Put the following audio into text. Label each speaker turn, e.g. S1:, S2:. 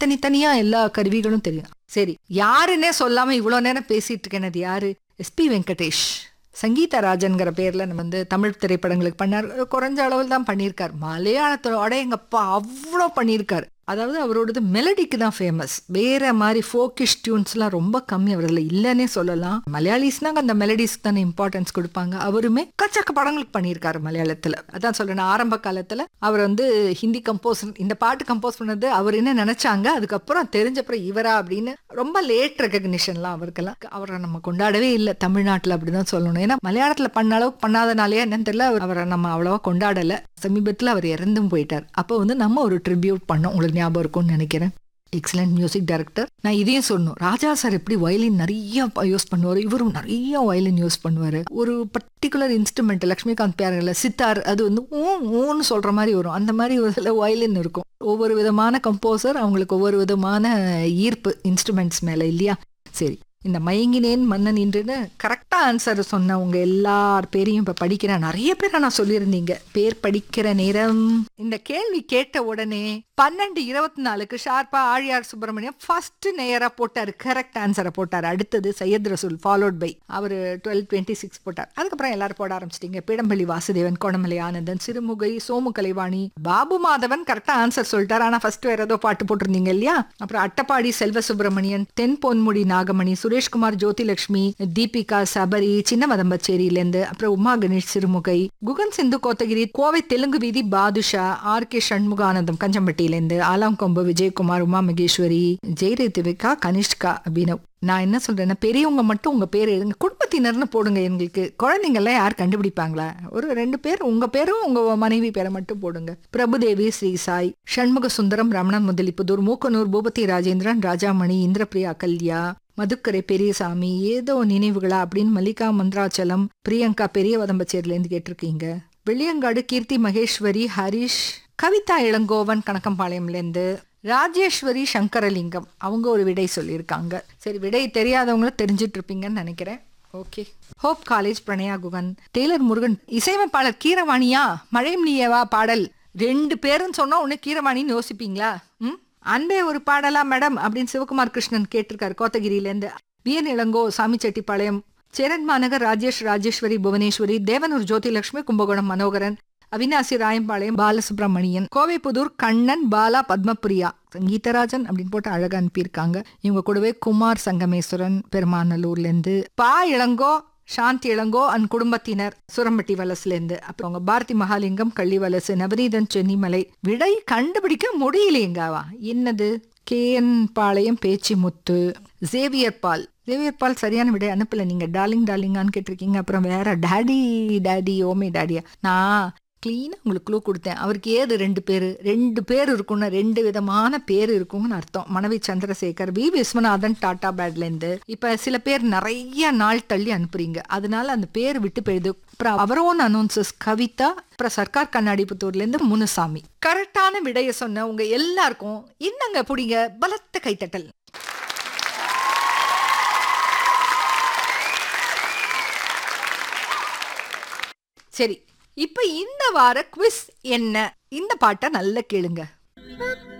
S1: தனி தனியா எல்லா கருவிகளும் தெரியும் சரி யாருன்னே சொல்லாம இவ்வளவு நேரம் பேசிட்டு இருக்கேனது யாரு எஸ்பி வெங்கடேஷ் சங்கீதா ராஜன்கிற பேர்ல நம்ம வந்து தமிழ் திரைப்படங்களுக்கு பண்ணார் குறைஞ்ச அளவில் தான் பண்ணியிருக்கார் மலையாளத்தோட எங்க அப்பா அவ்வளோ பண்ணியிருக்காரு அதாவது அவரோடது மெலடிக்கு தான் ஃபேமஸ் வேற மாதிரி ஃபோக்கிஷ் டியூன்ஸ்லாம் ரொம்ப கம்மி அவரில் இல்லைன்னே சொல்லலாம் மலையாளிஸ்னாங்க அந்த மெலடிஸ்க்கு தானே இம்பார்ட்டன்ஸ் கொடுப்பாங்க அவருமே கச்சக்க படங்களுக்கு பண்ணியிருக்காரு மலையாளத்தில் அதான் சொல்றேன் ஆரம்ப காலத்தில் அவர் வந்து ஹிந்தி கம்போஸ் இந்த பாட்டு கம்போஸ் பண்ணது அவர் என்ன நினைச்சாங்க அதுக்கப்புறம் தெரிஞ்சப்புறம் இவரா அப்படின்னு ரொம்ப லேட் ரெகக்னிஷன்லாம் அவருக்கெல்லாம் அவரை நம்ம கொண்டாடவே இல்லை தமிழ்நாட்டில் அப்படிதான் சொல்லணும் ஏன்னா மலையாளத்தில் பண்ண அளவுக்கு பண்ணாதனாலே என்னன்னு தெரியல அவரை நம்ம அவ்வளோவா கொண்டாடலை சமீபத்தில் அவர் இறந்தும் போயிட்டார் அப்போ வந்து நம்ம ஒரு ட்ரிபியூட் பண்ணோம் உங்களுக்கு ஞாபகம் இருக்கும்னு நினைக்கிறேன் எக்ஸலண்ட் மியூசிக் டைரக்டர் நான் இதையும் சொல்லணும் ராஜா சார் எப்படி வயலின் நிறைய யூஸ் பண்ணுவார் இவரும் நிறைய வயலின் யூஸ் பண்ணுவார் ஒரு பர்டிகுலர் இன்ஸ்ட்ருமெண்ட் லக்ஷ்மிகாந்த் பேரங்கள சித்தார் அது வந்து ஊ ஊன்னு சொல்ற மாதிரி வரும் அந்த மாதிரி ஒரு சில வயலின் இருக்கும் ஒவ்வொரு விதமான கம்போசர் அவங்களுக்கு ஒவ்வொரு விதமான ஈர்ப்பு இன்ஸ்ட்ருமெண்ட்ஸ் மேல இல்லையா சரி இந்த மயங்கினேன் மன்னன் இன்றுன்னு கரெக்டா ஆன்சர் சொன்ன உங்க எல்லார் பேரையும் இப்ப படிக்கிறேன் நிறைய பேரை நான் சொல்லியிருந்தீங்க பேர் படிக்கிற நேரம் இந்த கேள்வி கேட்ட உடனே பன்னெண்டு இருபத்தி நாலுக்கு ஷார்ப்பா ஆழியார் சுப்பிரமணியம் ஃபர்ஸ்ட் நேரா போட்டாரு கரெக்ட் ஆன்சரை போட்டார் அடுத்தது சையத் ரசூல் ஃபாலோட் பை அவர் டுவெல் டுவெண்ட்டி சிக்ஸ் போட்டார் அதுக்கப்புறம் எல்லாரும் போட ஆரம்பிச்சிட்டீங்க பிடம்பள்ளி வாசுதேவன் கோணமலை ஆனந்தன் சிறுமுகை சோமு கலைவாணி பாபு மாதவன் கரெக்டா ஆன்சர் சொல்லிட்டார் ஆனா ஃபர்ஸ்ட் வேற ஏதோ பாட்டு போட்டிருந்தீங்க இல்லையா அப்புறம் அட்டப்பாடி செல்வ சுப்பிரமணியன் தென் பொன்முடி நாகமணி சுரேஷ்குமார் ஜோதிலட்சுமி தீபிகா சபரி சின்ன மதம்பச்சேரியிலேருந்து அப்புறம் உமா கணேஷ் சிறுமுகை குகன் சிந்து கோத்தகிரி கோவை தெலுங்கு வீதி பாதுஷா ஆர் கே சண்முகானந்தம் கஞ்சம்பட்டியிலேருந்து ஆலாங்கொம்பு விஜயகுமார் உமா மகேஸ்வரி ஜெயரேதிவிகா கனிஷ்கா அபினவ் நான் என்ன சொல்றேன்னா பெரியவங்க மட்டும் உங்க பேர் எழுதுங்க குடும்பத்தினர்னு போடுங்க எங்களுக்கு குழந்தைங்கள்லாம் யார் கண்டுபிடிப்பாங்களா ஒரு ரெண்டு பேர் உங்க பேரும் உங்க மனைவி பேரை மட்டும் போடுங்க பிரபுதேவி ஸ்ரீ சாய் சண்முக சுந்தரம் ரமணன் முதலிப்புதூர் மூக்கனூர் பூபதி ராஜேந்திரன் ராஜாமணி இந்திரபிரியா கல்யா மதுக்கரை பெரியசாமி ஏதோ நினைவுகளா அப்படின்னு மல்லிகா மந்திராச்சலம் பிரியங்கா பெரிய வதம்பச்சேரிலேருந்து கேட்டிருக்கீங்க வெள்ளியங்காடு கீர்த்தி மகேஸ்வரி ஹரிஷ் கவிதா இளங்கோவன் கணக்கம்பாளையம்லேருந்து ராஜேஸ்வரி சங்கரலிங்கம் அவங்க ஒரு விடை சொல்லியிருக்காங்க சரி விடை தெரியாதவங்களும் தெரிஞ்சிட்டு இருப்பீங்கன்னு நினைக்கிறேன் okay hope college Pranaya Guhan Taylor Murugan இசையமைப்பாளர் கீரவாணியா மழையும் நீயவா பாடல் ரெண்டு பேரும் சொன்னா உடனே கீரவாணின்னு யோசிப்பீங்களா ம் அன்பே ஒரு பாடலா மேடம் அப்படின்னு சிவகுமார் கிருஷ்ணன் கேட்டிருக்காரு கோத்தகிரியிலேருந்து வியன் இளங்கோ சாமிச்செட்டிப்பாளையம் சேரன் மாநகர் ராஜேஷ் ராஜேஸ்வரி புவனேஸ்வரி தேவனூர் ஜோதிலட்சுமி கும்பகோணம் மனோகரன் அவினாசி ராயம்பாளையம் பாலசுப்ரமணியன் கோவைப்புதூர் கண்ணன் பாலா பத்மபிரியா சங்கீதராஜன் அப்படின்னு போட்டு அழகா அனுப்பியிருக்காங்க இவங்க கூடவே குமார் சங்கமேஸ்வரன் பெருமாநல்லூர்ல இருந்து பா இளங்கோ சாந்தி இளங்கோ அண்ட் குடும்பத்தினர் சுரம்பட்டி வலசுல இருந்து அப்புறம் அவங்க பாரதி மகாலிங்கம் கள்ளி வலசு நவநீதன் சென்னிமலை விடை கண்டுபிடிக்க முடியலையேங்காவா என்னது K N Palayam Pechi Muthu Xavier Paul Xavier Paul சரியான விடை அனுப்பல நீங்க டார்லிங் டார்லிங்கான்னு கேட்டிருக்கீங்க அப்புறம் வேற டாடி டாடி ஓமே டாடியா நான் கிளீனாக உங்களுக்கு க்ளூ கொடுத்தேன் அவருக்கு ஏது ரெண்டு பேர் ரெண்டு பேர் இருக்கும்னு ரெண்டு விதமான பேர் இருக்கும்னு அர்த்தம் மனைவி சந்திரசேகர் வி விஸ்வநாதன் டாடா பேட்லேருந்து இப்போ சில பேர் நிறைய நாள் தள்ளி அனுப்புறீங்க அதனால அந்த பேர் விட்டு போயிடுது அப்புறம் அவர் ஓன் அனௌன்சஸ் கவிதா அப்புறம் சர்க்கார் கண்ணாடிப்புத்தூர்லேருந்து முனுசாமி கரெக்டான விடைய சொன்ன உங்க எல்லாருக்கும் என்னங்க புடிங்க பலத்த கைத்தட்டல் சரி இப்ப இந்த வார குவிஸ் என்ன இந்த பாட்டை நல்லா கேளுங்க